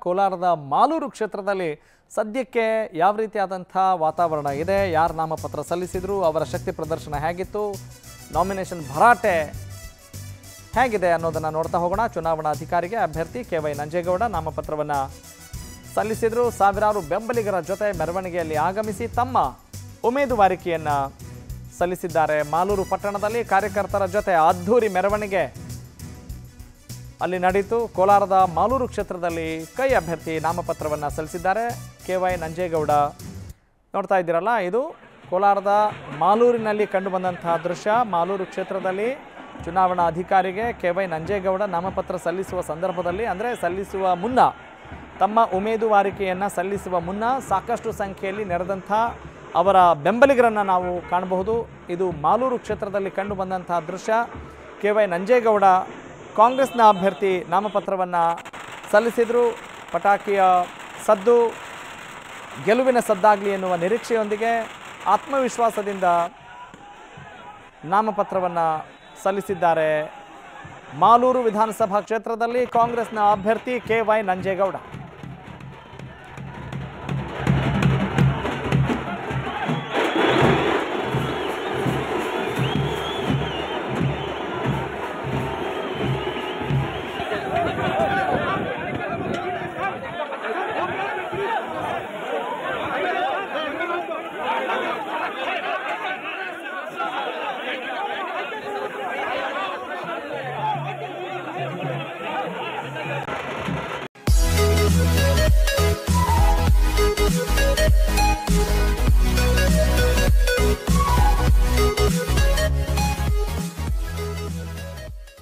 ಕೋಲಾರದ ಮಾಲೂರು ಕ್ಷೇತ್ರದಲ್ಲಿ ಸದ್ಯಕ್ಕೆ ಯಾವ ರೀತಿಯಾದಂಥ ವಾತಾವರಣ ಇದೆ ಯಾರು ನಾಮಪತ್ರ ಸಲ್ಲಿಸಿದ್ರು ಅವರ ಶಕ್ತಿ ಪ್ರದರ್ಶನ ಹೇಗಿತ್ತು ನಾಮಿನೇಷನ್ ಭರಾಟೆ ಹೇಗಿದೆ ಅನ್ನೋದನ್ನು ನೋಡ್ತಾ ಹೋಗೋಣ ಚುನಾವಣಾ ಅಧಿಕಾರಿಗೆ ಅಭ್ಯರ್ಥಿ ಕೆ ವೈ ನಂಜೇಗೌಡ ನಾಮಪತ್ರವನ್ನು ಸಲ್ಲಿಸಿದ್ರು ಸಾವಿರಾರು ಬೆಂಬಲಿಗರ ಜೊತೆ ಮೆರವಣಿಗೆಯಲ್ಲಿ ಆಗಮಿಸಿ ತಮ್ಮ ಉಮೇದುವಾರಿಕೆಯನ್ನು ಸಲ್ಲಿಸಿದ್ದಾರೆ ಮಾಲೂರು ಪಟ್ಟಣದಲ್ಲಿ ಕಾರ್ಯಕರ್ತರ ಜೊತೆ ಅದ್ಧೂರಿ ಮೆರವಣಿಗೆ ಅಲ್ಲಿ ನಡೀತು ಕೋಲಾರದ ಮಾಲೂರು ಕ್ಷೇತ್ರದಲ್ಲಿ ಕೈ ಅಭ್ಯರ್ಥಿ ನಾಮಪತ್ರವನ್ನು ಸಲ್ಲಿಸಿದ್ದಾರೆ ಕೆ ವೈ ನಂಜೇಗೌಡ ನೋಡ್ತಾ ಇದ್ದೀರಲ್ಲ ಇದು ಕೋಲಾರದ ಮಾಲೂರಿನಲ್ಲಿ ಕಂಡುಬಂದಂತಹ ದೃಶ್ಯ ಮಾಲೂರು ಕ್ಷೇತ್ರದಲ್ಲಿ ಚುನಾವಣಾ ಅಧಿಕಾರಿಗೆ ಕೆ ವೈ ನಂಜೇಗೌಡ ನಾಮಪತ್ರ ಸಲ್ಲಿಸುವ ಸಂದರ್ಭದಲ್ಲಿ ಅಂದರೆ ಸಲ್ಲಿಸುವ ಮುನ್ನ ತಮ್ಮ ಉಮೇದುವಾರಿಕೆಯನ್ನು ಸಲ್ಲಿಸುವ ಮುನ್ನ ಸಾಕಷ್ಟು ಸಂಖ್ಯೆಯಲ್ಲಿ ನೆರೆದಂಥ ಅವರ ಬೆಂಬಲಿಗರನ್ನು ನಾವು ಕಾಣಬಹುದು ಇದು ಮಾಲೂರು ಕ್ಷೇತ್ರದಲ್ಲಿ ಕಂಡುಬಂದಂತಹ ದೃಶ್ಯ ಕೆ ವೈ ನಂಜೇಗೌಡ ಕಾಂಗ್ರೆಸ್ನ ಅಭ್ಯರ್ಥಿ ನಾಮಪತ್ರವನ್ನು ಸಲ್ಲಿಸಿದರು ಪಟಾಕಿಯ ಸದ್ದು ಗೆಲುವಿನ ಸದ್ದಾಗಲಿ ಎನ್ನುವ ನಿರೀಕ್ಷೆಯೊಂದಿಗೆ ಆತ್ಮವಿಶ್ವಾಸದಿಂದ ನಾಮಪತ್ರವನ್ನು ಸಲ್ಲಿಸಿದ್ದಾರೆ ಮಾಲೂರು ವಿಧಾನಸಭಾ ಕ್ಷೇತ್ರದಲ್ಲಿ ಕಾಂಗ್ರೆಸ್ನ ಅಭ್ಯರ್ಥಿ ಕೆ ವೈ ನಂಜೇಗೌಡ